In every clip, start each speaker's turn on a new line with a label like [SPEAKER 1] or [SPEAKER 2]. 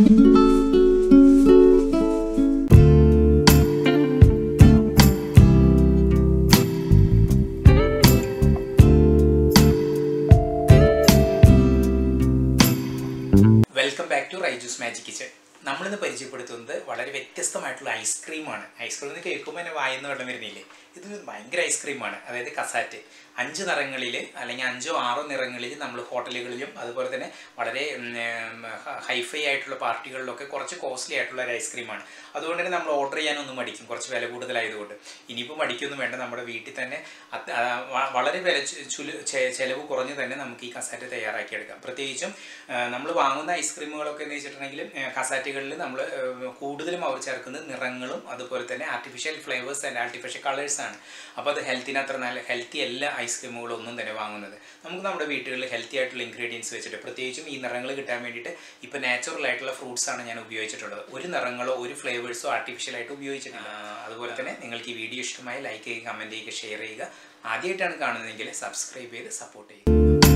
[SPEAKER 1] welcome back to Raiju's magic kitchen നമ്മളിന്ന് പരിചയപ്പെടുത്തുന്നത് വളരെ വ്യത്യസ്തമായിട്ടുള്ള ഐസ്ക്രീമാണ് ഐസ്ക്രീം എന്ന് കേൾക്കുമ്പോൾ തന്നെ വായന്ന് വെള്ളം വരുന്നില്ലേ ഇത് ഭയങ്കര ഐസ്ക്രീമാണ് അതായത് കസാറ്റ് അഞ്ച് നിറങ്ങളിൽ അല്ലെങ്കിൽ അഞ്ചോ ആറോ നിറങ്ങളിൽ നമ്മൾ ഹോട്ടലുകളിലും അതുപോലെ തന്നെ വളരെ ഹൈഫൈ ആയിട്ടുള്ള പാർട്ടികളിലൊക്കെ കുറച്ച് കോസ്റ്റ്ലി ആയിട്ടുള്ള ഒരു ഐസ്ക്രീമാണ് അതുകൊണ്ട് തന്നെ നമ്മൾ ഓർഡർ ചെയ്യാനൊന്നും മടിക്കും കുറച്ച് വില കൂടുതലായതുകൊണ്ട് ഇനിയിപ്പോൾ മടിക്കൊന്നും വേണ്ട നമ്മുടെ വീട്ടിൽ തന്നെ അത് ആ, വ- വളരെ വില ചു- ചുലു ചെ- ചെലവ് കുറഞ്ഞ് തന്നെ നമുക്ക് ഈ കസാറ്റ് തയ്യാറാക്കിയെടുക്കാം പ്രത്യേകിച്ചും നമ്മൾ വാങ്ങുന്ന ഐസ്ക്രീമുകളൊക്കെ എന്ന് വെച്ചിട്ടുണ്ടെങ്കിൽ കസാറ്റുകളിൽ നമ്മൾ കൂടുതലും അവർ ചേർക്കുന്നത് നിറങ്ങളും അതുപോലെ തന്നെ artificial flavours and artificial colours ആണ് അപ്പോൾ അത് ഹെൽത്തിന് അത്ര നല്ല ഹെൽത്തി അല്ല ഐസ്ക്രീമുകളും ഒന്നും തന്നെ വാങ്ങുന്നത് നമുക്ക് നമ്മുടെ വീടുകളിൽ ഹെൽത്തി ആയിട്ടുള്ള ഇൻഗ്രീഡിയൻസ് വെച്ചിട്ട് പ്രത്യേകിച്ചും ഈ നിറങ്ങൾ കിട്ടാൻ വേണ്ടിയിട്ട് ഇപ്പോൾ നാച്ചുറൽ ആയിട്ടുള്ള ഫ്രൂട്ട്സ് ആണ് ഞാൻ ഉപയോഗിച്ചിട്ടുള്ളത് ഒരു നിറങ്ങളോ ഒരു ഫ്ലേവേഴ്സോ ആർട്ടിഫിഷ്യൽ ആയിട്ട് ഉപയോഗിച്ചിട്ടില്ല ആ, അതുപോലെ തന്നെ നിങ്ങൾക്ക് ഈ വീഡിയോ ഇഷ്ടമായി ലൈക്ക് ചെയ്യുക കമൻറ്റ് ചെയ്യുക ഷെയർ ചെയ്യുക ആദ്യമായിട്ടാണ് കാണുന്നതെങ്കിൽ സബ്സ്ക്രൈബ് ചെയ്ത് സപ്പോർട്ട് ചെയ്യുക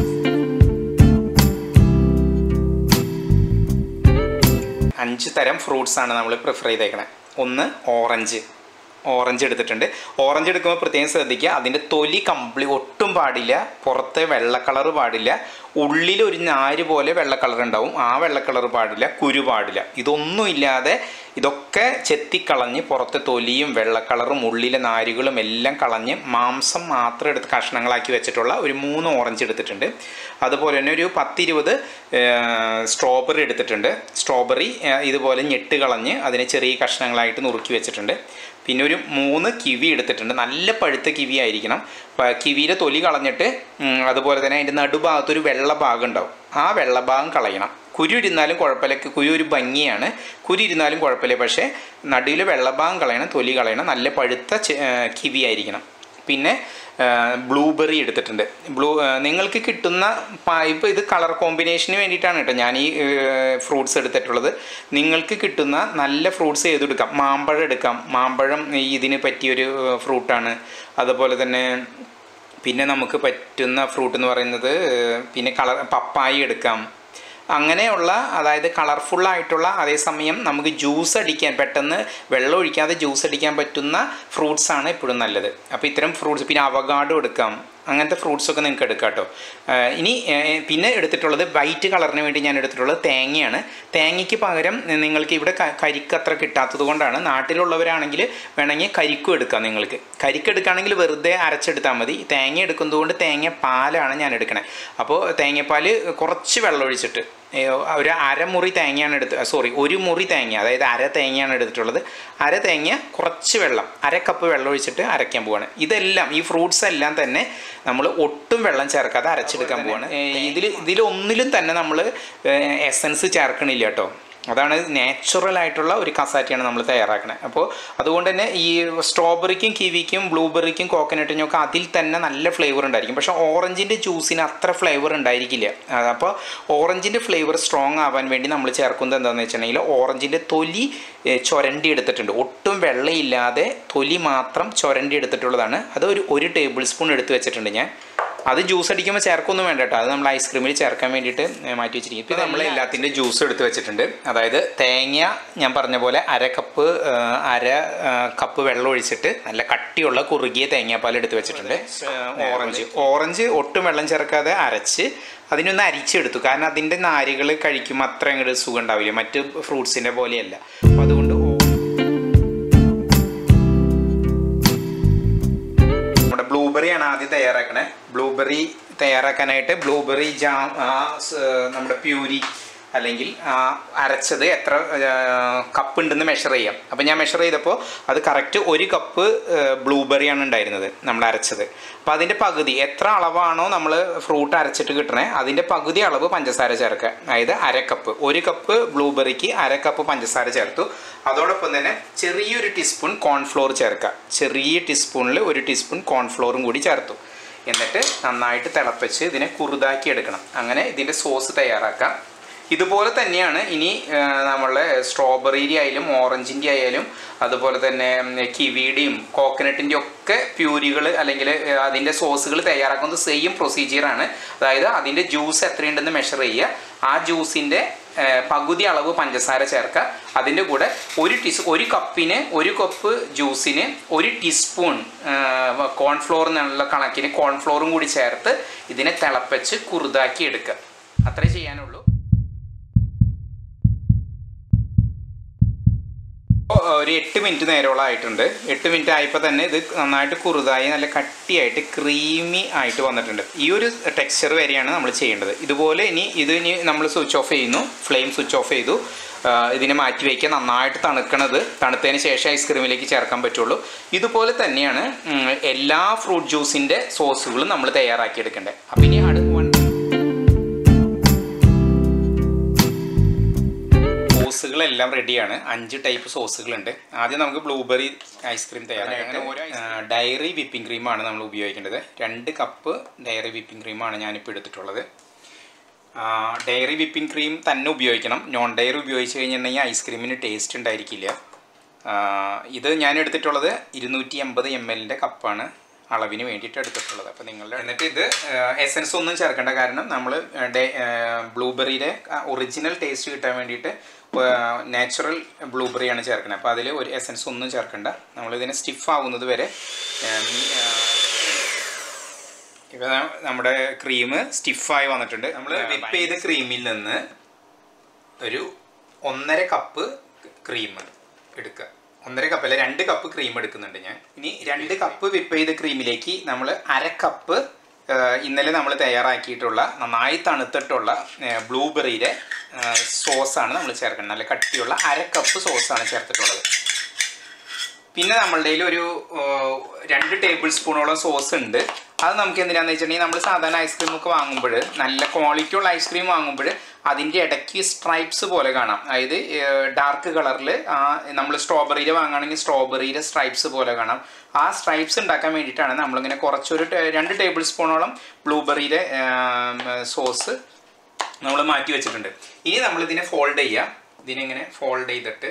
[SPEAKER 1] അഞ്ച് തരം ഫ്രൂട്ട്സ് ആണ് നമ്മൾ പ്രിഫർ ചെയ്തേക്കണേ ഒന്ന് ഓറഞ്ച് ഓറഞ്ച് എടുത്തിട്ടുണ്ട് ഓറഞ്ച് എടുക്കുമ്പോൾ പ്രത്യേകം ശ്രദ്ധിക്കുക അതിൻ്റെ തൊലി കംപ്ലീ ഒട്ടും പാടില്ല പുറത്ത് വെള്ള കളർ പാടില്ല ഉള്ളിൽ ഒരു നാര് പോലെ വെള്ള കളർ ഉണ്ടാവും ആ വെള്ള കളർ പാടില്ല കുരു പാടില്ല ഇതൊന്നും ഇല്ലാതെ ഇതൊക്കെ ചെത്തിക്കളഞ്ഞ് പുറത്തെ തൊലിയും വെള്ള കളറും ഉള്ളിലെ നാരുകളും എല്ലാം കളഞ്ഞ് മാംസം മാത്രം എടുത്ത് കഷ്ണങ്ങളാക്കി വെച്ചിട്ടുള്ള ഒരു മൂന്ന് ഓറഞ്ച് എടുത്തിട്ടുണ്ട് അതുപോലെ തന്നെ ഒരു പത്തിരുപത് സ്ട്രോബെറി എടുത്തിട്ടുണ്ട് സ്ട്രോബെറി ഇതുപോലെ ഞെട്ട് കളഞ്ഞ് അതിനെ ചെറിയ കഷ്ണങ്ങളായിട്ട് നുറുക്കി വെച്ചിട്ടുണ്ട് പിന്നെ ഒരു മൂന്ന് കിവി എടുത്തിട്ടുണ്ട് നല്ല പഴുത്ത കിവി ആയിരിക്കണം പ- കിവിയുടെ തൊലി കളഞ്ഞിട്ട് ഉം, അതുപോലെ തന്നെ അതിൻ്റെ നടുഭാഗത്ത് ഒരു വെള്ള ഭാഗം ഉണ്ടാവും ആ വെള്ള ഭാഗം കളയണം കുരു ഇരുന്നാലും കുഴപ്പമില്ല കുരു ഒരു ഭംഗിയാണ് കുരു ഇരുന്നാലും കുഴപ്പമില്ല പക്ഷേ നടുവിൽ വെള്ളഭാഗം കളയണം തൊലി കളയണം നല്ല പഴുത്ത ചെ- ആ, കിവി ആയിരിക്കണം പിന്നെ ബ്ലൂബെറി എടുത്തിട്ടുണ്ട് ബ്ലൂ ആ, നിങ്ങൾക്ക് കിട്ടുന്ന ഇപ്പോൾ ഇത് കളർ കോമ്പിനേഷന് വേണ്ടിയിട്ടാണ് കേട്ടോ ഞാൻ ഈ ഫ്രൂട്ട്സ് എടുത്തിട്ടുള്ളത് നിങ്ങൾക്ക് കിട്ടുന്ന നല്ല ഫ്രൂട്ട്സ് ഏതെടുക്കാം മാമ്പഴം എടുക്കാം മാമ്പഴം ഈ ഇതിന് പറ്റിയൊരു ഫ്രൂട്ടാണ് അതുപോലെ തന്നെ പിന്നെ നമുക്ക് പറ്റുന്ന ഫ്രൂട്ട് എന്ന് പറയുന്നത് ഏഹ്, പിന്നെ കളർ പപ്പായ എടുക്കാം അങ്ങനെയുള്ള അതായത് കളർഫുൾ ആയിട്ടുള്ള അതേസമയം നമുക്ക് ജ്യൂസ് അടിക്കാൻ പെട്ടെന്ന് വെള്ളം ഒഴിക്കാതെ ജ്യൂസ് അടിക്കാൻ പറ്റുന്ന ഫ്രൂട്ട്സ് ആണ് എപ്പോഴും നല്ലത് അപ്പോൾ ഇത്തരം ഫ്രൂട്ട്സ് പിന്നെ അവഗാഡോ എടുക്കാം അങ്ങനത്തെ ഫ്രൂട്ട്സ് ഒക്കെ നിങ്ങൾക്ക് എടുക്കാം കേട്ടോ ഏഹ് ഇനി ഏഹ് പിന്നെ എടുത്തിട്ടുള്ളത് വൈറ്റ് കളറിന് വേണ്ടി ഞാൻ എടുത്തിട്ടുള്ളത് തേങ്ങയാണ് തേങ്ങയ്ക്ക് പകരം നിങ്ങൾക്ക് ഇവിടെ ക- കരിക്ക് അത്ര കിട്ടാത്തത് കൊണ്ടാണ് നാട്ടിലുള്ളവരാണെങ്കിൽ വേണമെങ്കിൽ കരിക്കും എടുക്കാം നിങ്ങൾക്ക് കരിക്ക് എടുക്കുകയാണെങ്കിൽ വെറുതെ അരച്ചെടുത്താൽ മതി തേങ്ങ എടുക്കുന്നത് കൊണ്ട് തേങ്ങ പാലാണ് ഞാൻ എടുക്കണേ അപ്പോൾ തേങ്ങാപ്പാൽ കുറച്ച് വെള്ളം ഒഴിച്ചിട്ട് ഏഹ് ഒരു അരമുറി തേങ്ങയാണ് എടുത്ത് സോറി ഒരു മുറി തേങ്ങ അതായത് അര തേങ്ങയാണ് എടുത്തിട്ടുള്ളത് അര തേങ്ങ കുറച്ച് വെള്ളം അര കപ്പ് വെള്ളം ഒഴിച്ചിട്ട് അരയ്ക്കാൻ പോവാണ് ഇതെല്ലാം ഈ ഫ്രൂട്ട്സ് എല്ലാം തന്നെ നമ്മൾ ഒട്ടും വെള്ളം ചേർക്കാതെ അരച്ചെടുക്കാൻ പോവാണ് ഇതിൽ ഇതിലൊന്നിലും തന്നെ നമ്മൾ എസൻസ് ചേർക്കണില്ല കേട്ടോ അതാണ് നാച്ചുറൽ ആയിട്ടുള്ള ഒരു കസാറ്റിയാണ് നമ്മൾ തയ്യാറാക്കുന്നത് അപ്പോൾ അതുകൊണ്ട് തന്നെ ഈ സ്ട്രോബെറിക്കും കിവിക്കും ബ്ലൂബെറിക്കും കോക്കനട്ടിനും ഒക്കെ അതിൽ തന്നെ നല്ല ഫ്ലേവർ ഉണ്ടായിരിക്കും പക്ഷേ ഓറഞ്ചിൻ്റെ ജ്യൂസിന് അത്ര ഫ്ലേവർ ഉണ്ടായിരിക്കില്ല അത് അപ്പോൾ ഓറഞ്ചിൻ്റെ ഫ്ലേവർ സ്ട്രോങ് ആവാൻ വേണ്ടി നമ്മൾ ചേർക്കുന്നത് എന്താണെന്ന് വെച്ചിട്ടുണ്ടെങ്കിൽ ഓറഞ്ചിൻ്റെ തൊലി ഏഹ്, ചുരണ്ടി എടുത്തിട്ടുണ്ട് ഒട്ടും വെള്ളയില്ലാതെ തൊലി മാത്രം ചുരണ്ടി എടുത്തിട്ടുള്ളതാണ് അത് ഒരു ഒരു ടേബിൾ സ്പൂൺ എടുത്ത് വെച്ചിട്ടുണ്ട് ഞാൻ അത് ജ്യൂസ് അടിക്കുമ്പോൾ ചേർക്കൊന്നും വേണ്ട കേട്ടോ അത് നമ്മൾ ഐസ്ക്രീമിൽ ചേർക്കാൻ വേണ്ടിയിട്ട് ഏഹ്, മാറ്റി വെച്ചിരിക്കും ഇപ്പോൾ നമ്മൾ എല്ലാത്തിൻ്റെ ജ്യൂസ് എടുത്ത് വെച്ചിട്ടുണ്ട് അതായത് തേങ്ങ ഞാൻ പറഞ്ഞ പോലെ അര കപ്പ് ഏഹ്, അര ഏഹ്, കപ്പ് വെള്ളം ഒഴിച്ചിട്ട് നല്ല കട്ടിയുള്ള കുറുകിയ തേങ്ങാപ്പാൽ എടുത്ത് വെച്ചിട്ടുണ്ട് ഏഹ്, ഓറഞ്ച് ഓറഞ്ച് ഒട്ടും വെള്ളം ചേർക്കാതെ അരച്ച് അതിനൊന്ന് അരിച്ചെടുത്തു കാരണം അതിൻ്റെ നാരുകൾ കഴിക്കുമ്പോൾ അത്ര അങ്ങോട്ട് സുഖം ഉണ്ടാവില്ല മറ്റ് ഫ്രൂട്ട്സിൻ്റെ പോലെയല്ല അപ്പോൾ അതുകൊണ്ട് ഓ- നമ്മുടെ ബ്ലൂബെറി ആണ് ആദ്യം തയ്യാറാക്കണേ ബ്ലൂബെറി തയ്യാറാക്കാനായിട്ട് ബ്ലൂബെറി ജാം ആ സ് നമ്മുടെ പ്യൂരി അല്ലെങ്കിൽ ആ അരച്ചത് എത്ര കപ്പ് ഉണ്ടെന്ന് മെഷർ ചെയ്യാം അപ്പോൾ ഞാൻ മെഷർ ചെയ്തപ്പോൾ അത് കറക്റ്റ് ഒരു കപ്പ് ബ്ലൂബെറിയാണ് ഉണ്ടായിരുന്നത് നമ്മൾ അരച്ചത് അപ്പോൾ അതിൻ്റെ പകുതി എത്ര അളവാണോ നമ്മൾ ഫ്രൂട്ട് അരച്ചിട്ട് കിട്ടണേ അതിൻ്റെ പകുതി അളവ് പഞ്ചസാര ചേർക്കുക അതായത് അര കപ്പ് ഒരു കപ്പ് ബ്ലൂബെറിക്ക് അര കപ്പ് പഞ്ചസാര ചേർത്തു അതോടൊപ്പം തന്നെ ചെറിയൊരു ടീസ്പൂൺ കോൺഫ്ലോർ ചേർക്കുക ചെറിയ ടീസ്പൂണിൽ ഒരു ടീസ്പൂൺ കോൺഫ്ലോറും കൂടി ചേർത്തു എന്നിട്ട് നന്നായിട്ട് തിളപ്പിച്ച് ഇതിനെ കുറുതാക്കി എടുക്കണം അങ്ങനെ ഇതിൻ്റെ സോസ് തയ്യാറാക്കാം ഇതുപോലെ തന്നെയാണ് ഇനി ആ, നമ്മളെ സ്ട്രോബെറിയുടെ ആയാലും ഓറഞ്ചിൻ്റെ ആയാലും അതുപോലെ തന്നെ ഉം, കിവിയുടെയും കോക്കനട്ടിൻ്റെ ഒക്കെ പ്യൂരികൾ അല്ലെങ്കിൽ അതിൻ്റെ സോസുകൾ തയ്യാറാക്കുന്നത് സെയിം പ്രൊസീജിയറാണ് അതായത് അതിൻ്റെ ജ്യൂസ് എത്രയുണ്ടെന്ന് മെഷർ ചെയ്യുക ആ ജ്യൂസിൻ്റെ ഏർ, പകുതി അളവ് പഞ്ചസാര ചേർക്കുക അതിൻ്റെ കൂടെ ഒരു ടീസ് ഒരു കപ്പിന് ഒരു കപ്പ് ജ്യൂസിന് ഒരു ടീസ്പൂൺ കോൺഫ്ലോർ എന്നുള്ള കണക്കിന് കോൺഫ്ലോറും കൂടി ചേർത്ത് ഇതിനെ തിളപ്പിച്ച് കുറുതാക്കി എടുക്കുക അത്രേ ചെയ്യാനുള്ളൂ ഇപ്പോൾ ഒരു എട്ട് മിനിറ്റ് നേരോളം ആയിട്ടുണ്ട് എട്ട് മിനിറ്റ് ആയപ്പോൾ തന്നെ ഇത് നന്നായിട്ട് കുറുതായി നല്ല കട്ടിയായിട്ട് ക്രീമി ആയിട്ട് വന്നിട്ടുണ്ട് ഈ ഒരു ടെക്സ്ചർ വരെയാണ് നമ്മൾ ചെയ്യേണ്ടത് ഇതുപോലെ ഇനി ഇത് ഇനി നമ്മൾ സ്വിച്ച് ഓഫ് ചെയ്യുന്നു ഫ്ലെയിം സ്വിച്ച് ഓഫ് ചെയ്തു ആ, ഇതിനെ മാറ്റി വയ്ക്കുക നന്നായിട്ട് തണുക്കണത് തണുത്തതിന് ശേഷം ഐസ്ക്രീമിലേക്ക് ചേർക്കാൻ പറ്റുള്ളൂ ഇതുപോലെ തന്നെയാണ് ഉം, എല്ലാ ഫ്രൂട്ട് ജ്യൂസിൻ്റെ സോസുകളും നമ്മൾ തയ്യാറാക്കിയെടുക്കേണ്ടത് അപ്പം ഇനി അടുത്ത വൺ സോസുകളെല്ലാം റെഡിയാണ് അഞ്ച് ടൈപ്പ് സോസുകളുണ്ട് ആദ്യം നമുക്ക് ബ്ലൂബെറി ഐസ്ക്രീം തയ്യാറാക്കാം ഡയറി വിപ്പിംഗ് ക്രീമാണ് നമ്മൾ ഉപയോഗിക്കേണ്ടത് രണ്ട് കപ്പ് ഡയറി വിപ്പിംഗ് ക്രീമാണ് ഞാനിപ്പോൾ എടുത്തിട്ടുള്ളത് ഡയറി വിപ്പിംഗ് ക്രീം തന്നെ ഉപയോഗിക്കണം നോൺ ഡയറി ഉപയോഗിച്ച് കഴിഞ്ഞിട്ടുണ്ടെങ്കിൽ ഐസ്ക്രീമിന് ടേസ്റ്റ് ഉണ്ടായിരിക്കില്ല ആ, ഇത് ഞാൻ എടുത്തിട്ടുള്ളത് ഇരുന്നൂറ്റി അമ്പത് എം എല്ലിൻ്റെ കപ്പാണ് അളവിന് വേണ്ടിയിട്ട് എടുത്തിട്ടുള്ളത് അപ്പോൾ നിങ്ങളുടെ എന്നിട്ട് ഇത് എസൻസ് ഒന്നും ചേർക്കേണ്ട കാരണം നമ്മൾ ബ്ലൂബെറിയുടെ ഒറിജിനൽ ടേസ്റ്റ് കിട്ടാൻ വേണ്ടിയിട്ട് നാച്ചുറൽ ബ്ലൂബെറിയാണ് ചേർക്കുന്നത് അപ്പോൾ അതിൽ ഒരു എസൻസ് ഒന്നും ചേർക്കണ്ട നമ്മളിതിനെ സ്റ്റിഫ് ആവുന്നത് വരെ ഇപ്പം നമ്മുടെ ക്രീം സ്റ്റിഫായി വന്നിട്ടുണ്ട് നമ്മൾ വിപ്പ് ചെയ്ത ക്രീമിൽ നിന്ന് ഒരു ഒന്നര കപ്പ് ക്രീം എടുക്കുക ഒന്നര കപ്പ് അല്ല രണ്ട് കപ്പ് ക്രീം എടുക്കുന്നുണ്ട് ഞാൻ ഇനി രണ്ട് കപ്പ് വിപ്പ് ചെയ്ത ക്രീമിലേക്ക് നമ്മൾ അര കപ്പ് ആ, ഇന്നലെ നമ്മൾ തയ്യാറാക്കിയിട്ടുള്ള നന്നായി തണുത്തിട്ടുള്ള ബ്ലൂബെറിയുടെ സോസാണ് നമ്മൾ ചേർക്കുന്നത് നല്ല കട്ടിയുള്ള അര കപ്പ് സോസാണ് ചേർത്തിട്ടുള്ളത് പിന്നെ നമ്മളുടെ കയ്യിൽ ഒരു ആ, രണ്ട് ടേബിൾ സ്പൂണോളം സോസ് ഉണ്ട് അത് നമുക്ക് എന്തിനാന്ന് വെച്ചിട്ടുണ്ടെങ്കിൽ നമ്മൾ സാധാരണ ഐസ്ക്രീം ഒക്കെ വാങ്ങുമ്പോൾ നല്ല ക്വാളിറ്റി ഉള്ള ഐസ്ക്രീം വാങ്ങുമ്പോൾ അതിൻ്റെ ഇടയ്ക്ക് സ്ട്രൈപ്സ് പോലെ കാണാം അതായത് ഡാർക്ക് കളറിൽ നമ്മൾ സ്ട്രോബെറിയിൽ വാങ്ങുകയാണെങ്കിൽ സ്ട്രോബെറിയുടെ സ്ട്രൈപ്സ് പോലെ കാണാം ആ സ്ട്രൈപ്സ് ഉണ്ടാക്കാൻ വേണ്ടിയിട്ടാണ് നമ്മളിങ്ങനെ കുറച്ചൊരു ടേ- രണ്ട് ടേബിൾ സ്പൂണോളം ബ്ലൂബെറിയുടെ സോസ് നമ്മൾ മാറ്റി വെച്ചിട്ടുണ്ട് ഇനി നമ്മൾ ഇതിനെ ഫോൾഡ് ചെയ്യുക ഇതിനെങ്ങനെ ഫോൾഡ് ചെയ്തിട്ട്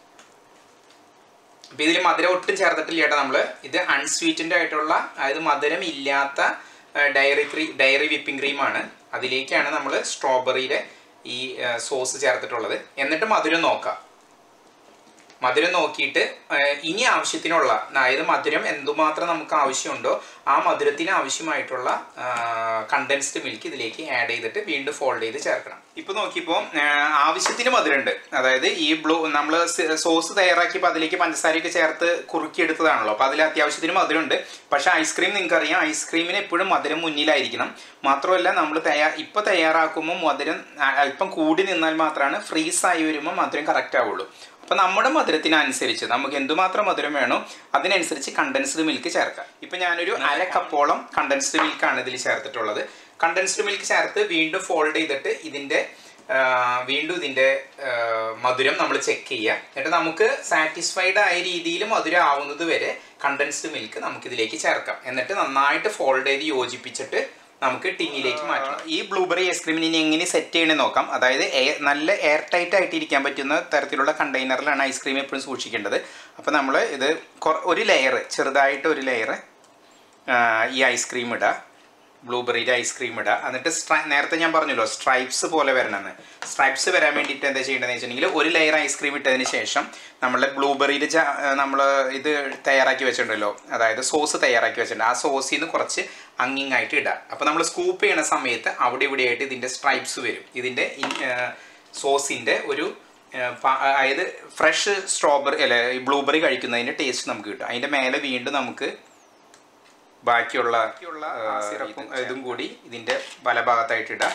[SPEAKER 1] അപ്പം ഇതിൽ മധുരം ഒട്ടും ചേർത്തിട്ടില്ല ചേട്ടാ നമ്മൾ ഇത് അൺസ്വീറ്റൻഡ് ആയിട്ടുള്ള അതായത് മധുരം ഇല്ലാത്ത ഡയറി ക്രീ ഡയറി വിപ്പിംഗ് ക്രീമാണ് അതിലേക്കാണ് നമ്മൾ സ്ട്രോബെറിയുടെ ഈ സോസ് ചേർത്തിട്ടുള്ളത് എന്നിട്ട് മധുരം നോക്കാം മധുരം നോക്കിയിട്ട് ഏഹ്, ഇനി ആവശ്യത്തിനുള്ള അതായത് മധുരം എന്തുമാത്രം നമുക്ക് ആവശ്യമുണ്ടോ ആ മധുരത്തിന് ആവശ്യമായിട്ടുള്ള കണ്ടൻസ്ഡ് മിൽക്ക് ഇതിലേക്ക് ആഡ് ചെയ്തിട്ട് വീണ്ടും ഫോൾഡ് ചെയ്ത് ചേർക്കണം ഇപ്പൊ നോക്കിയപ്പോൾ ആവശ്യത്തിന് മധുരമുണ്ട് അതായത് ഈ ബ്ലൂ നമ്മൾ സോസ് തയ്യാറാക്കിയപ്പോൾ അതിലേക്ക് പഞ്ചസാരയൊക്കെ ചേർത്ത് കുറുക്കിയെടുത്തതാണല്ലോ അപ്പോൾ അതിൽ അത്യാവശ്യത്തിന് മധുരമുണ്ട് പക്ഷേ ഐസ്ക്രീം നിങ്ങൾക്കറിയാം ഐസ്ക്രീമിന് എപ്പോഴും മധുരം മുന്നിലായിരിക്കണം മാത്രമല്ല നമ്മൾ തയ്യാ ഇപ്പോൾ തയ്യാറാക്കുമ്പോൾ മധുരം ആ, അല്പം കൂടി നിന്നാൽ മാത്രമാണ് ഫ്രീസായി വരുമ്പോൾ മധുരം കറക്റ്റ് ആവുള്ളൂ അപ്പോൾ നമ്മുടെ മധുരത്തിനനുസരിച്ച് നമുക്ക് എന്തുമാത്രം മധുരം വേണോ അതിനനുസരിച്ച് കണ്ടൻസ്ഡ് മിൽക്ക് ചേർക്കാം ഇപ്പം ഞാനൊരു അര കപ്പോളം കണ്ടൻസ്ഡ് മിൽക്കാണ് ഇതിൽ ചേർത്തിട്ടുള്ളത് കണ്ടൻസ്ഡ് മിൽക്ക് ചേർത്ത് വീണ്ടും ഫോൾഡ് ചെയ്തിട്ട് ഇതിൻ്റെ ആ, വീണ്ടും ഇതിൻ്റെ ആ, മധുരം നമ്മൾ ചെക്ക് ചെയ്യുക എന്നിട്ട് നമുക്ക് സാറ്റിസ്ഫൈഡ് ആയ രീതിയിൽ മധുരം ആവുന്നത് വരെ കണ്ടൻസ്ഡ് മിൽക്ക് നമുക്ക് ഇതിലേക്ക് ചേർക്കാം എന്നിട്ട് നന്നായിട്ട് ഫോൾഡ് ചെയ്ത് യോജിപ്പിച്ചിട്ട് നമുക്ക് ടിന്നിലേക്ക് മാറ്റണം ഈ ബ്ലൂബെറി ഐസ്ക്രീമിന് ഇനി എങ്ങനെ സെറ്റ് ചെയ്യണമെന്ന് നോക്കാം അതായത് എയർ നല്ല എയർ ടൈറ്റ് ആയിട്ട് ഇരിക്കാൻ പറ്റുന്ന തരത്തിലുള്ള കണ്ടെയ്നറിലാണ് ഐസ്ക്രീം എപ്പോഴും സൂക്ഷിക്കേണ്ടത് അപ്പോൾ നമ്മൾ ഇത് കൊ- ഒരു ലെയർ ചെറുതായിട്ട് ഒരു ലെയർ ഈ ഐസ്ക്രീം ഇടുക ബ്ലൂബെറിയുടെ ഐസ്ക്രീം ഇടുക എന്നിട്ട് സ്ട്രൈ നേരത്തെ ഞാൻ പറഞ്ഞല്ലോ സ്ട്രൈപ്സ് പോലെ വരണമെന്ന് സ്ട്രൈപ്സ് വരാൻ വേണ്ടിയിട്ട് എന്താ ചെയ്യേണ്ടതെന്ന് വെച്ചിട്ടുണ്ടെങ്കിൽ ഒരു ലെയർ ഐസ്ക്രീം ഇട്ടതിന് ശേഷം നമ്മളെ ബ്ലൂബെറിയുടെ നമ്മൾ ഇത് തയ്യാറാക്കി വെച്ചിട്ടുണ്ടല്ലോ അതായത് സോസ് തയ്യാറാക്കി വെച്ചിട്ടുണ്ട് ആ സോസിൽ നിന്ന് കുറച്ച് അങ്ങിങ്ങായിട്ട് ഇടുക അപ്പോൾ നമ്മൾ സ്കൂപ്പ് ചെയ്യണ സമയത്ത് അവിടെ ഇവിടെയായിട്ട് ഇതിൻ്റെ സ്ട്രൈപ്സ് വരും ഇതിൻ്റെ സോസിൻ്റെ ഒരു ആ, പ- അതായത് ഫ്രഷ് സ്ട്രോബെറി അല്ല ബ്ലൂബെറി കഴിക്കുന്നതിൻ്റെ ടേസ്റ്റ് നമുക്ക് കിട്ടും അതിൻ്റെ മേലെ വീണ്ടും നമുക്ക് ബാക്കിയുള്ള ആ, സിറപ്പും ഇതും കൂടി ഇതിൻ്റെ വലഭാഗത്തായിട്ട് ഇടാം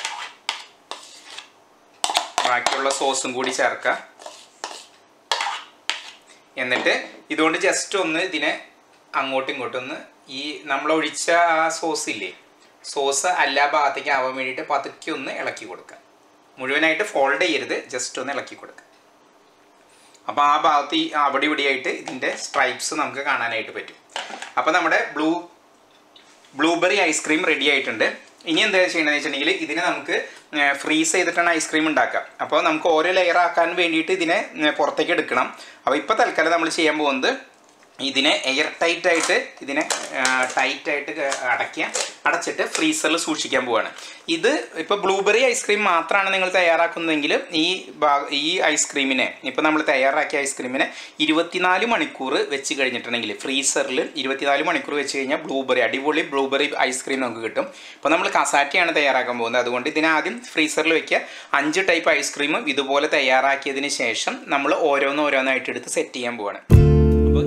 [SPEAKER 1] ബാക്കിയുള്ള സോസും കൂടി ചേർക്കുക എന്നിട്ട് ഇതുകൊണ്ട് ജസ്റ്റ് ഒന്ന് ഇതിനെ അങ്ങോട്ടും ഇങ്ങോട്ടും ഒന്ന് ഈ നമ്മൾ ഒഴിച്ച ആ സോസ് ഇല്ലേ സോസ് എല്ലാ ഭാഗത്തേക്ക് ആവാൻ വേണ്ടിയിട്ട് പതുക്കെ ഒന്ന് ഇളക്കി കൊടുക്കുക മുഴുവനായിട്ട് ഫോൾഡ് ചെയ്യരുത് ജസ്റ്റ് ഒന്ന് ഇളക്കി കൊടുക്കുക അപ്പോൾ ആ ഭാഗത്ത് ഈ അവിടെ ഇവിടെയായിട്ട് ഇതിൻ്റെ സ്ട്രൈപ്സ് നമുക്ക് കാണാനായിട്ട് പറ്റും അപ്പോൾ നമ്മുടെ ബ്ലൂ ബ്ലൂബെറി ഐസ്ക്രീം റെഡി ആയിട്ടുണ്ട് ഇനി എന്താ ചെയ്യണമെന്ന് വെച്ചിട്ടുണ്ടെങ്കിൽ ഇതിനെ നമുക്ക് ഫ്രീസ് ചെയ്തിട്ടാണ് ഐസ്ക്രീം ഉണ്ടാക്കുക അപ്പോൾ നമുക്ക് ഓരോ ലെയർ ആക്കാൻ വേണ്ടിയിട്ട് ഇതിനെ ഏ, പുറത്തേക്ക് എടുക്കണം അപ്പോൾ ഇപ്പോൾ തൽക്കാലം നമ്മൾ ചെയ്യാൻ പോകുന്നത് ഇതിനെ എയർ ടൈറ്റ് ആയിട്ട് ഇതിനെ ടൈറ്റ് ആയിട്ട് അടയ്ക്കുക അടച്ചിട്ട് ഫ്രീസറിൽ സൂക്ഷിക്കാൻ പോവാണ് ഇത് ഇപ്പോൾ ബ്ലൂബെറി ഐസ്ക്രീം മാത്രമാണ് നിങ്ങൾ തയ്യാറാക്കുന്നതെങ്കിൽ ഈ ഭാ- ഈ ഐസ്ക്രീമിനെ ഇപ്പോൾ നമ്മൾ തയ്യാറാക്കിയ ഐസ്ക്രീമിനെ ഇരുപത്തിനാല് മണിക്കൂർ വെച്ച് കഴിഞ്ഞിട്ടുണ്ടെങ്കിൽ ഫ്രീസറിൽ ഇരുപത്തിനാല് മണിക്കൂർ വെച്ച് കഴിഞ്ഞാൽ ബ്ലൂബെറി അടിപൊളി ബ്ലൂബെറി ഐസ്ക്രീം നമുക്ക് കിട്ടും ഇപ്പോൾ നമ്മൾ കസാറ്റയാണ് തയ്യാറാക്കാൻ പോകുന്നത് അതുകൊണ്ട് ഇതിനെ ആദ്യം ഫ്രീസറിൽ വെക്കുക അഞ്ച് ടൈപ്പ് ഐസ്ക്രീം ഇതുപോലെ തയ്യാറാക്കിയതിന് ശേഷം നമ്മൾ ഓരോന്നോരോന്നായിട്ട് എടുത്ത് സെറ്റ് ചെയ്യാൻ പോവാണ് അപ്പോൾ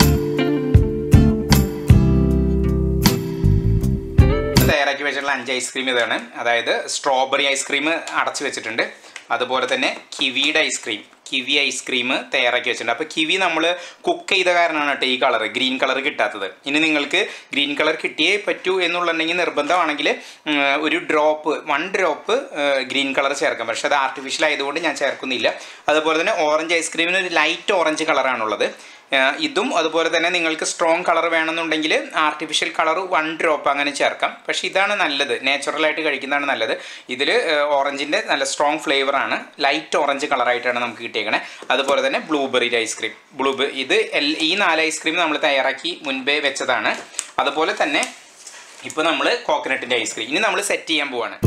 [SPEAKER 1] തയ്യാറാക്കി വെച്ചിട്ടുള്ള അഞ്ച് ഐസ്ക്രീം ഇതാണ് അതായത് സ്ട്രോബെറി ഐസ്ക്രീം അടച്ചു വെച്ചിട്ടുണ്ട് അതുപോലെ തന്നെ കിവിയുടെ ഐസ്ക്രീം കിവി ഐസ്ക്രീം തയ്യാറാക്കി വെച്ചിട്ടുണ്ട് അപ്പോൾ കിവി നമ്മൾ കുക്ക് ചെയ്ത കാരണമാണ് കേട്ടോ ഈ കളർ ഗ്രീൻ കളർ കിട്ടാത്തത് ഇനി നിങ്ങൾക്ക് ഗ്രീൻ കളർ കിട്ടിയേ പറ്റൂ എന്നുള്ളുണ്ടെങ്കിൽ നിർബന്ധമാണെങ്കിൽ ഉം, ഒരു drop one drop green colour ചേർക്കാം പക്ഷേ അത് ആർട്ടിഫിഷ്യൽ ആയതുകൊണ്ട് ഞാൻ ചേർക്കുന്നില്ല അതുപോലെ തന്നെ ഓറഞ്ച് ഐസ്ക്രീമിന് ഒരു ലൈറ്റ് ഓറഞ്ച് കളറാണുള്ളത് ഏഹ് ഇതും അതുപോലെ തന്നെ നിങ്ങൾക്ക് സ്ട്രോങ് കളർ വേണമെന്നുണ്ടെങ്കിൽ ആർട്ടിഫിഷ്യൽ കളർ വൺ ഡ്രോപ്പ് അങ്ങനെ ചേർക്കാം പക്ഷേ ഇതാണ് നല്ലത് നാച്ചുറലായിട്ട് കഴിക്കുന്നതാണ് നല്ലത് ഇതിൽ ഓറഞ്ചിൻ്റെ നല്ല സ്ട്രോങ് ഫ്ലേവറാണ് ലൈറ്റ് ഓറഞ്ച് കളറായിട്ടാണ് നമുക്ക് കിട്ടിയേക്കണേ അതുപോലെ തന്നെ ബ്ലൂബെറി ഐസ്ക്രീം ബ്ലൂബെ ഇത് എൽ- ഈ നാല് ഐസ്ക്രീം നമ്മൾ തയ്യാറാക്കി മുൻപേ വെച്ചതാണ് അതുപോലെ തന്നെ ഇപ്പോൾ നമ്മൾ കോക്കനട്ടിൻ്റെ ഐസ്ക്രീം ഇനി നമ്മൾ സെറ്റ് ചെയ്യാൻ പോവാണ്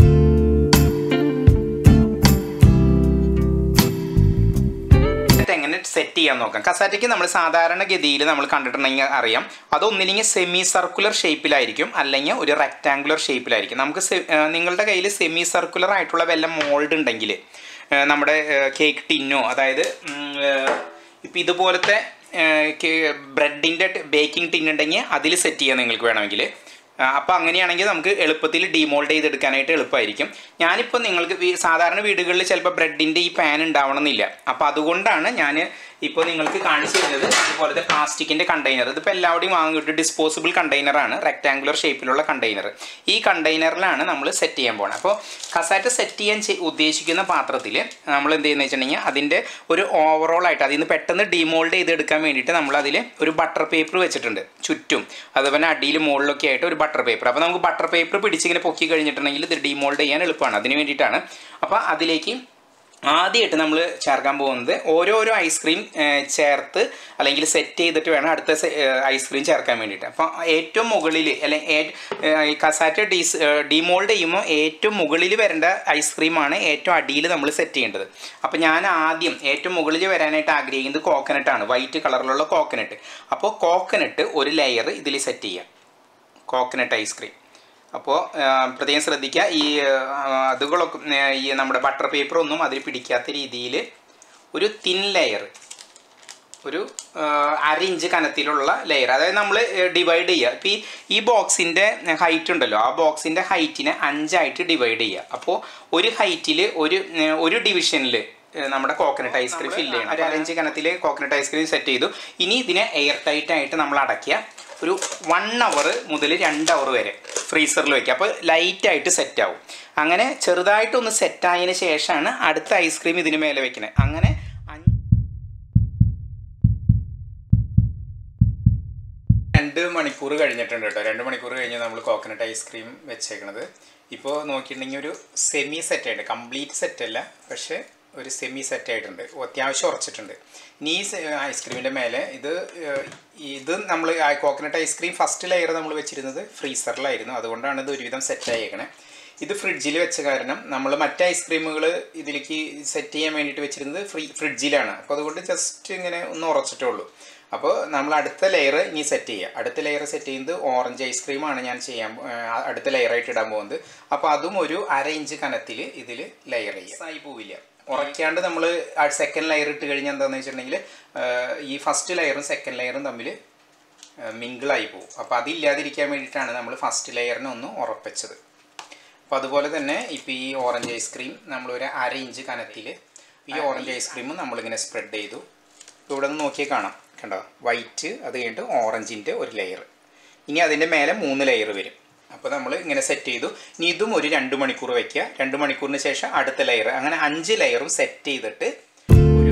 [SPEAKER 1] എന്നിട്ട് എങ്ങനെ സെറ്റ് ചെയ്യാൻ നോക്കാം കസാറ്റയ്ക്ക് നമ്മൾ സാധാരണ ഗതിയിൽ നമ്മൾ കണ്ടിട്ടുണ്ടെങ്കിൽ അറിയാം അതൊന്നില്ലെങ്കിൽ സെമി സർക്കുലർ ഷേപ്പിലായിരിക്കും അല്ലെങ്കിൽ ഒരു റെക്റ്റാങ്കുലർ ഷേപ്പിലായിരിക്കും നമുക്ക് se- ആ, നിങ്ങളുടെ കയ്യിൽ സെമി സർക്കുലർ ആയിട്ടുള്ള വല്ല മോൾഡ് ഉണ്ടെങ്കിൽ ആ, നമ്മുടെ കേക്ക് ടിന്നോ അതായത് ഇപ്പം ഇതുപോലത്തെ ബ്രെഡിൻ്റെ ബേക്കിംഗ് ടിൻ ഉണ്ടെങ്കിൽ അതിൽ സെറ്റ് ചെയ്യാൻ നിങ്ങൾക്ക് വേണമെങ്കിൽ അപ്പോൾ അങ്ങനെയാണെങ്കിൽ നമുക്ക് എളുപ്പത്തിൽ ഡിമോൾഡ് ചെയ്തെടുക്കാനായിട്ട് എളുപ്പമായിരിക്കും ഞാനിപ്പോൾ നിങ്ങൾക്ക് വീ- സാധാരണ വീടുകളിൽ ചിലപ്പോൾ ബ്രെഡിൻ്റെ ഈ പാൻ ഉണ്ടാവണമെന്നില്ല അപ്പോൾ അതുകൊണ്ടാണ് ഞാൻ ഇപ്പോൾ നിങ്ങൾക്ക് കാണിച്ചു തരുന്നത് ഇതുപോലത്തെ പ്ലാസ്റ്റിക്കിൻ്റെ കണ്ടെയ്നർ ഇതിപ്പോൾ എല്ലാവരുടെയും വാങ്ങാൻ കിട്ടും ഡിസ്പോസിബിൾ കണ്ടെയ്നറാണ് റെക്റ്റാങ്കുലർ ഷേപ്പിലുള്ള കണ്ടെയ്നർ ഈ കണ്ടെയ്നറിലാണ് നമ്മൾ സെറ്റ് ചെയ്യാൻ പോകുന്നത് അപ്പോൾ കസാറ്റ സെറ്റ് ചെയ്യാൻ ചെ- ഉദ്ദേശിക്കുന്ന പാത്രത്തിൽ നമ്മൾ എന്ത് ചെയ്യുന്നത് വെച്ചിട്ടുണ്ടെങ്കിൽ അതിൻ്റെ ഒരു ഓവറോൾ ആയിട്ട് അതിൽ നിന്ന് പെട്ടെന്ന് ഡിമോൾഡ് ചെയ്തെടുക്കാൻ വേണ്ടിയിട്ട് നമ്മൾ അതിൽ ഒരു ബട്ടർ പേപ്പർ വെച്ചിട്ടുണ്ട് ചുറ്റും അതുപോലെ അടിയിൽ മുകളിലൊക്കെ ആയിട്ട് ഒരു ബട്ടർ പേപ്പർ അപ്പോൾ നമുക്ക് ബട്ടർ പേപ്പർ പിടിച്ചിങ്ങനെ പൊക്കി കഴിഞ്ഞിട്ടുണ്ടെങ്കിൽ ഇത് ഡിമോൾഡ് ചെയ്യാൻ എളുപ്പമാണ് അതിന് വേണ്ടിയിട്ടാണ് അപ്പോൾ അതിലേക്ക് ആദ്യമായിട്ട് നമ്മൾ ചേർക്കാൻ പോകുന്നത് ഓരോരോ ഐസ്ക്രീം ചേർത്ത് അല്ലെങ്കിൽ സെറ്റ് ചെയ്തിട്ട് വേണം അടുത്ത ഐസ്ക്രീം ചേർക്കാൻ വേണ്ടിയിട്ട് അപ്പോൾ ഏറ്റവും മുകളിൽ അല്ലെങ്കിൽ കസാറ്റ ഡീസ് ഡിമോൾഡ് ചെയ്യുമ്പോൾ ഏറ്റവും മുകളിൽ വരേണ്ട ഐസ്ക്രീമാണ് ഏറ്റവും അടിയിൽ നമ്മൾ സെറ്റ് ചെയ്യേണ്ടത് അപ്പോൾ ഞാൻ ആദ്യം ഏറ്റവും മുകളിൽ വരാനായിട്ട് ആഗ്രഹിക്കുന്നത് കോക്കനട്ടാണ് വൈറ്റ് കളറിലുള്ള കോക്കനട്ട് അപ്പോൾ കോക്കനട്ട് ഒരു ലെയർ ഇതിൽ സെറ്റ് ചെയ്യാം കോക്കനട്ട് ഐസ്ക്രീം അപ്പോൾ പ്രത്യേകം ശ്രദ്ധിക്കുക ഈ ആ, അതുകളൊക്കെ ആ, ഈ നമ്മുടെ ബട്ടർ പേപ്പർ ഒന്നും അതിൽ പിടിക്കാത്ത രീതിയിൽ ഒരു തിൻ ലെയർ ഒരു ആ, അര ഇഞ്ച് കനത്തിലുള്ള ലെയർ അതായത് നമ്മൾ ഡിവൈഡ് ചെയ്യുക ഇപ്പോൾ ഈ ഈ ബോക്സിൻ്റെ ഹൈറ്റ് ഉണ്ടല്ലോ ആ ബോക്സിൻ്റെ ഹൈറ്റിനെ അഞ്ചായിട്ട് ഡിവൈഡ് ചെയ്യുക അപ്പോൾ ഒരു ഹൈറ്റിൽ ഒരു ആ, ഒരു ഡിവിഷനിൽ നമ്മുടെ കോക്കനട്ട് ഐസ്ക്രീം ഫില്ല് ചെയ്യണം ഒരു അരഞ്ച് കനത്തിൽ കോക്കനട്ട് ഐസ്ക്രീം സെറ്റ് ചെയ്തു ഇനി ഇതിനെ എയർ ടൈറ്റ് ആയിട്ട് നമ്മൾ അടയ്ക്കുക ഒരു വൺ അവർ മുതൽ രണ്ട് അവർ വരെ ഫ്രീസറിൽ വെക്കുക അപ്പോൾ ലൈറ്റായിട്ട് സെറ്റ് ആവും അങ്ങനെ ചെറുതായിട്ടൊന്ന് സെറ്റായതിന് ശേഷമാണ് അടുത്ത ഐസ്ക്രീം ഇതിന് മേലെ വെക്കുന്നത് അങ്ങനെ അഞ്ച് രണ്ട് മണിക്കൂർ കഴിഞ്ഞിട്ടുണ്ട് കേട്ടോ രണ്ട് മണിക്കൂർ കഴിഞ്ഞ് നമ്മൾ കോക്കനട്ട് ഐസ്ക്രീം വെച്ചേക്കണത് ഇപ്പോൾ നോക്കിയിട്ടുണ്ടെങ്കിൽ ഒരു സെമി സെറ്റ് ആയിട്ട് കംപ്ലീറ്റ് സെറ്റ് അല്ല പക്ഷേ ഒരു സെമി സെറ്റ് ആയിട്ടുണ്ട് അത്യാവശ്യം ഉറച്ചിട്ടുണ്ട് ഇനി ഈ ഐസ്ക്രീമിൻ്റെ മേലെ ഇത് ഏഹ്, ഇത് നമ്മൾ കോക്കനട്ട് ഐസ്ക്രീം ഫസ്റ്റ് ലെയർ നമ്മൾ വെച്ചിരുന്നത് ഫ്രീസറിലായിരുന്നു അതുകൊണ്ടാണ് ഇത് ഒരുവിധം സെറ്റ് ആയേക്കണേ ഇത് ഫ്രിഡ്ജിൽ വെച്ച കാരണം നമ്മൾ മറ്റ് ഐസ്ക്രീമുകൾ ഇതിലേക്ക് സെറ്റ് ചെയ്യാൻ വേണ്ടിയിട്ട് വെച്ചിരുന്നത് ഫ്രീ ഫ്രിഡ്ജിലാണ് അപ്പോൾ അതുകൊണ്ട് ജസ്റ്റ് ഇങ്ങനെ ഒന്ന് ഉറച്ചിട്ടേ ഉള്ളൂ അപ്പോൾ നമ്മൾ അടുത്ത ലെയർ ഇനി സെറ്റ് ചെയ്യുക അടുത്ത ലെയർ സെറ്റ് ചെയ്യുന്നത് ഓറഞ്ച് ഐസ്ക്രീമാണ് ഞാൻ ചെയ്യാൻ പോ- ആ, അടുത്ത ലെയറായിട്ട് ഇടാൻ പോകുന്നത് അപ്പോൾ അതും ഒരു അര ഇഞ്ച് കനത്തിൽ ഇതിൽ ലെയർ ചെയ്യുക ആയി പോവില്ല ഉറക്കാണ്ട് നമ്മൾ സെക്കൻഡ് ലെയർ ഇട്ട് കഴിഞ്ഞാൽ എന്താണെന്ന് വെച്ചിട്ടുണ്ടെങ്കിൽ ഈ ഫസ്റ്റ് ലെയറും സെക്കൻഡ് ലെയറും തമ്മിൽ മിങ്കിളായി പോകും അപ്പോൾ അതില്ലാതിരിക്കാൻ വേണ്ടിയിട്ടാണ് നമ്മൾ ഫസ്റ്റ് ലെയറിനെ ഒന്ന് ഉറപ്പിച്ചത് അപ്പോൾ അതുപോലെ തന്നെ ഇപ്പോൾ ഈ ഓറഞ്ച് ഐസ്ക്രീം നമ്മളൊരു അര ഇഞ്ച് കനത്തിൽ ഈ ഓറഞ്ച് ഐസ്ക്രീം നമ്മളിങ്ങനെ സ്പ്രെഡ് ചെയ്തു ഇപ്പോൾ ഇവിടെ നിന്ന് നോക്കിയാൽ കാണാം കണ്ടോ വൈറ്റ് അത് കഴിഞ്ഞിട്ട് ഓറഞ്ചിൻ്റെ ഒരു ലെയർ ഇനി അതിൻ്റെ മേലെ മൂന്ന് ലെയർ വരും അപ്പോൾ നമ്മൾ ഇങ്ങനെ സെറ്റ് ചെയ്തു ഇനി ഇതും ഒരു രണ്ട് മണിക്കൂർ വയ്ക്കുക രണ്ട് മണിക്കൂറിന് ശേഷം അടുത്ത ലെയർ അങ്ങനെ അഞ്ച് ലെയറും സെറ്റ് ചെയ്തിട്ട് ഒരു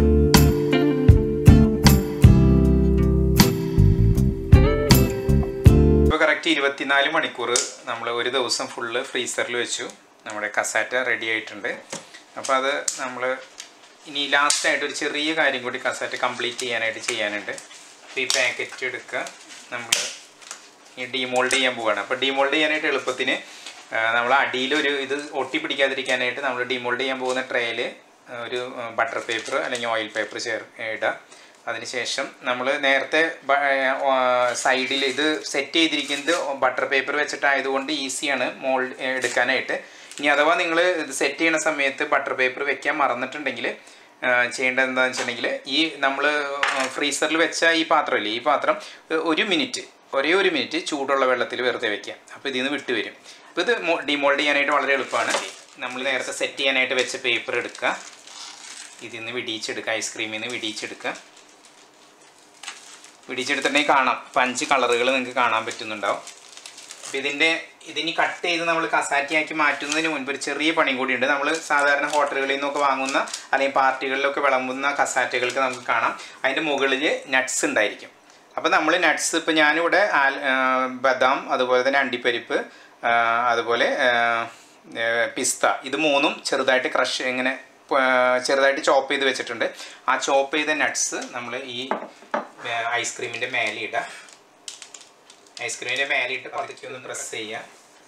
[SPEAKER 1] ഇപ്പോൾ കറക്റ്റ് ഇരുപത്തിനാല് മണിക്കൂർ നമ്മൾ ഒരു ദിവസം ഫുള്ള് ഫ്രീസറിൽ വെച്ചു നമ്മുടെ കസാറ്റ റെഡി ആയിട്ടുണ്ട് അപ്പോൾ അത് നമ്മൾ ഇനി ലാസ്റ്റായിട്ട് ഒരു ചെറിയ കാര്യം കൂടി കസാറ്റ കംപ്ലീറ്റ് ചെയ്യാനായിട്ട് ചെയ്യാനുണ്ട് അപ്പോൾ ഈ പാക്കറ്റ് എടുക്കുക നമ്മൾ ഈ ഡീമോൾഡ് ചെയ്യാൻ പോവുകയാണ് അപ്പോൾ ഡീമോൾഡ് ചെയ്യാനായിട്ട് എളുപ്പത്തിന് നമ്മൾ അടിയിലൊരു ഇത് ഒട്ടി പിടിക്കാതിരിക്കാനായിട്ട് നമ്മൾ ഡീമോൾഡ് ചെയ്യാൻ പോകുന്ന ട്രേയിൽ ഒരു ബട്ടർ പേപ്പർ അല്ലെങ്കിൽ ഓയിൽ പേപ്പർ ചേർ ഇടുക അതിനുശേഷം നമ്മൾ നേരത്തെ സൈഡിൽ ഇത് സെറ്റ് ചെയ്തിരിക്കുന്നത് ബട്ടർ പേപ്പർ വെച്ചിട്ടായതുകൊണ്ട് ഈസിയാണ് മോൾഡ് എടുക്കാനായിട്ട് ഇനി അഥവാ നിങ്ങൾ ഇത് സെറ്റ് ചെയ്യുന്ന സമയത്ത് ബട്ടർ പേപ്പർ വെക്കാൻ മറന്നിട്ടുണ്ടെങ്കിൽ ആ, ചെയ്യേണ്ടത് എന്താണെന്ന് വെച്ചിട്ടുണ്ടെങ്കിൽ ഈ നമ്മൾ ഫ്രീസറിൽ വെച്ച ഈ പാത്രമില്ലേ ഈ പാത്രം ഒരു മിനിറ്റ് ഒരേ ഒരു മിനിറ്റ് ചൂടുള്ള വെള്ളത്തിൽ വെറുതെ വെക്കാം അപ്പോൾ ഇതിൽ നിന്ന് വിട്ട് വരും അപ്പോൾ ഇത് ഡിമോൾഡ് ചെയ്യാനായിട്ട് വളരെ എളുപ്പമാണ് നമ്മൾ നേരത്തെ സെറ്റ് ചെയ്യാനായിട്ട് വെച്ച പേപ്പർ എടുക്കുക ഇതിൽ നിന്ന് വിടിയിച്ചെടുക്കുക ഐസ്ക്രീമിൽ നിന്ന് വിടിയിച്ചെടുക്കുക വിടിയിച്ചെടുത്തിട്ടുണ്ടെങ്കിൽ കാണാം ഇപ്പം അഞ്ച് കളറുകൾ നിങ്ങൾക്ക് കാണാൻ പറ്റുന്നുണ്ടാവും അപ്പോൾ ഇതിൻ്റെ ഇതിനി കട്ട് ചെയ്ത് നമ്മൾ കസാറ്റിയാക്കി മാറ്റുന്നതിന് മുൻപ് ഒരു ചെറിയ പണി കൂടിയുണ്ട് നമ്മൾ സാധാരണ ഹോട്ടലുകളിൽ നിന്നൊക്കെ വാങ്ങുന്ന അല്ലെങ്കിൽ പാർട്ടികളിലൊക്കെ വിളമ്പുന്ന കസാറ്റകൾക്ക് നമുക്ക് കാണാം അതിൻ്റെ മുകളിൽ നട്ട്സ് ഉണ്ടായിരിക്കും അപ്പോൾ നമ്മൾ നട്ട്സ് ഇപ്പോൾ ഞാനിവിടെ ആൽ ആ, ബദാം അതുപോലെ തന്നെ അണ്ടിപ്പരിപ്പ് ആ, അതുപോലെ ആ, ആ, പിസ്ത ഇത് മൂന്നും ചെറുതായിട്ട് ക്രഷ് ഇങ്ങനെ ആ, ചെറുതായിട്ട് ചോപ്പ് ചെയ്ത് വെച്ചിട്ടുണ്ട് ആ ചോപ്പ് ചെയ്ത നട്ട്സ് നമ്മൾ ഈ ഐസ്ക്രീമിൻ്റെ മേലെ ഇടുക ഐസ്ക്രീമിൻ്റെ മേലെ ഇട്ട് പതുക്കെ ഒന്ന് പ്രസ് ചെയ്യുക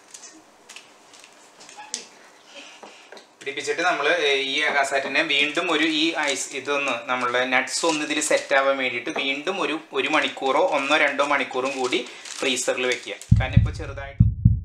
[SPEAKER 1] പിടിപ്പിച്ചിട്ട് നമ്മൾ ഈ കസാറ്റിനെ വീണ്ടും ഒരു ഈ ഐസ് ഇതൊന്ന് നമ്മളുടെ നട്ട്സ് ഒന്ന് ഇതിൽ സെറ്റ് ആവാൻ വേണ്ടിയിട്ട് വീണ്ടും ഒരു ഒരു മണിക്കൂറോ ഒന്നോ രണ്ടോ മണിക്കൂറും കൂടി ഫ്രീസറിൽ വെക്കുക കാരണം ഇപ്പോൾ ചെറുതായിട്ട്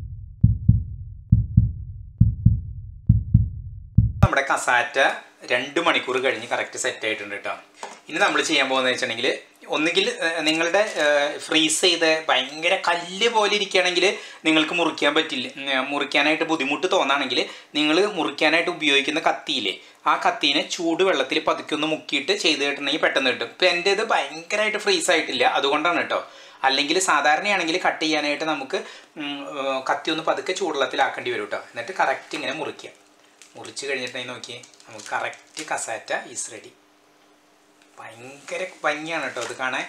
[SPEAKER 1] നമ്മുടെ കസാറ്റ രണ്ട് മണിക്കൂർ കഴിഞ്ഞ് കറക്റ്റ് സെറ്റ് ആയിട്ടുണ്ട് കേട്ടോ ഇനി നമ്മൾ ചെയ്യാൻ പോകുന്നത് വെച്ചിട്ടുണ്ടെങ്കിൽ ഒന്നുകിൽ ഏഹ്, നിങ്ങളുടെ ഫ്രീസ് ചെയ്ത് ഭയങ്കര കല്ല് പോലെ ഇരിക്കുകയാണെങ്കിൽ നിങ്ങൾക്ക് മുറിക്കാൻ പറ്റില്ല ഉം, ഏഹ്, മുറിക്കാനായിട്ട് ബുദ്ധിമുട്ട് തോന്നുകയാണെങ്കിൽ നിങ്ങൾ മുറിക്കാനായിട്ട് ഉപയോഗിക്കുന്ന കത്തിയില്ലേ ആ കത്തീനെ ചൂടുവെള്ളത്തിൽ പതുക്കെ ഒന്ന് മുക്കിയിട്ട് ചെയ്ത് കിട്ടണമെങ്കിൽ പെട്ടെന്ന് കിട്ടും ഇപ്പം എൻ്റെ ഇത് ഭയങ്കരമായിട്ട് ഫ്രീസ് ആയിട്ടില്ല അതുകൊണ്ടാണ് കേട്ടോ അല്ലെങ്കിൽ സാധാരണയാണെങ്കിൽ കട്ട് ചെയ്യാനായിട്ട് നമുക്ക് ഉം, ഏഹ്, കത്തി ഒന്ന് പതുക്കെ ചൂടുവെള്ളത്തിലാക്കേണ്ടി വരും കേട്ടോ എന്നിട്ട് കറക്റ്റ് ഇങ്ങനെ മുറിക്കുക മുറിച്ച് കഴിഞ്ഞിട്ടുണ്ടെങ്കിൽ നോക്കിയേ നമുക്ക് കറക്റ്റ് കസാറ്റ ഈസ് റെഡി ഭയങ്കര ഭംഗിയാണ് കേട്ടോ അത് കാണാൻ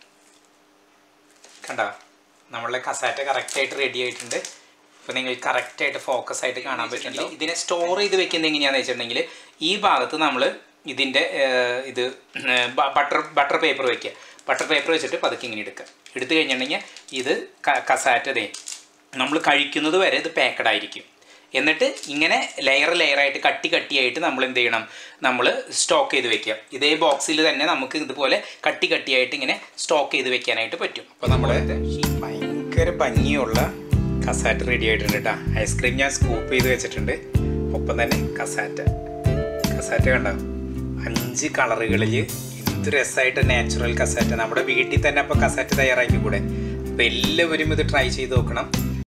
[SPEAKER 1] കണ്ടോ നമ്മളുടെ കസാറ്റ കറക്റ്റായിട്ട് റെഡി ആയിട്ടുണ്ട് ഇപ്പോൾ നിങ്ങൾ കറക്റ്റായിട്ട് ഫോക്കസ് ആയിട്ട് കാണാൻ പറ്റുന്നുണ്ടോ ഇതിനെ സ്റ്റോർ ചെയ്ത് വെക്കുന്നത് എങ്ങനെയാണെന്ന് വെച്ചിട്ടുണ്ടെങ്കിൽ ഈ ഭാഗത്ത് നമ്മൾ ഇതിൻ്റെ ഏഹ്, ഇത് ബട്ടർ ബട്ടർ പേപ്പർ വെക്കുക ബട്ടർ പേപ്പർ വെച്ചിട്ട് പതുക്കെ ഇങ്ങനെ എടുക്കുക എടുത്തു കഴിഞ്ഞിട്ടുണ്ടെങ്കിൽ ഇത് ക- കസാറ്റതേ നമ്മൾ കഴിക്കുന്നത് വരെ ഇത് പാക്കഡ് ആയിരിക്കും എന്നിട്ട് ഇങ്ങനെ ലെയർ ലെയറായിട്ട് കട്ടി കട്ടിയായിട്ട് നമ്മൾ എന്ത് ചെയ്യണം നമ്മൾ സ്റ്റോക്ക് ചെയ്ത് വെക്കുക ഇതേ ബോക്സിൽ തന്നെ നമുക്ക് ഇതുപോലെ കട്ടി കട്ടിയായിട്ട് ഇങ്ങനെ സ്റ്റോക്ക് ചെയ്ത് വെക്കാനായിട്ട് പറ്റും അപ്പോൾ നമ്മുടെ ഭയങ്കര ഭംഗിയുള്ള കസാറ്റ് റെഡി ആയിട്ടുണ്ട് കേട്ടോ ഐസ്ക്രീം ഞാൻ സ്കൂപ്പ് ചെയ്ത് വെച്ചിട്ടുണ്ട് ഒപ്പം തന്നെ കസാറ്റ കസാറ്റ കണ്ടോ അഞ്ച് കളറുകളിൽ എന്ത് രസമായിട്ട് നാച്ചുറൽ കസാറ്റ നമ്മുടെ വീട്ടിൽ തന്നെ അപ്പോൾ കസാറ്റ തയ്യാറാക്കി കൂടെ അപ്പോൾ എല്ലാവരും ഇത് ട്രൈ ചെയ്ത് നോക്കണം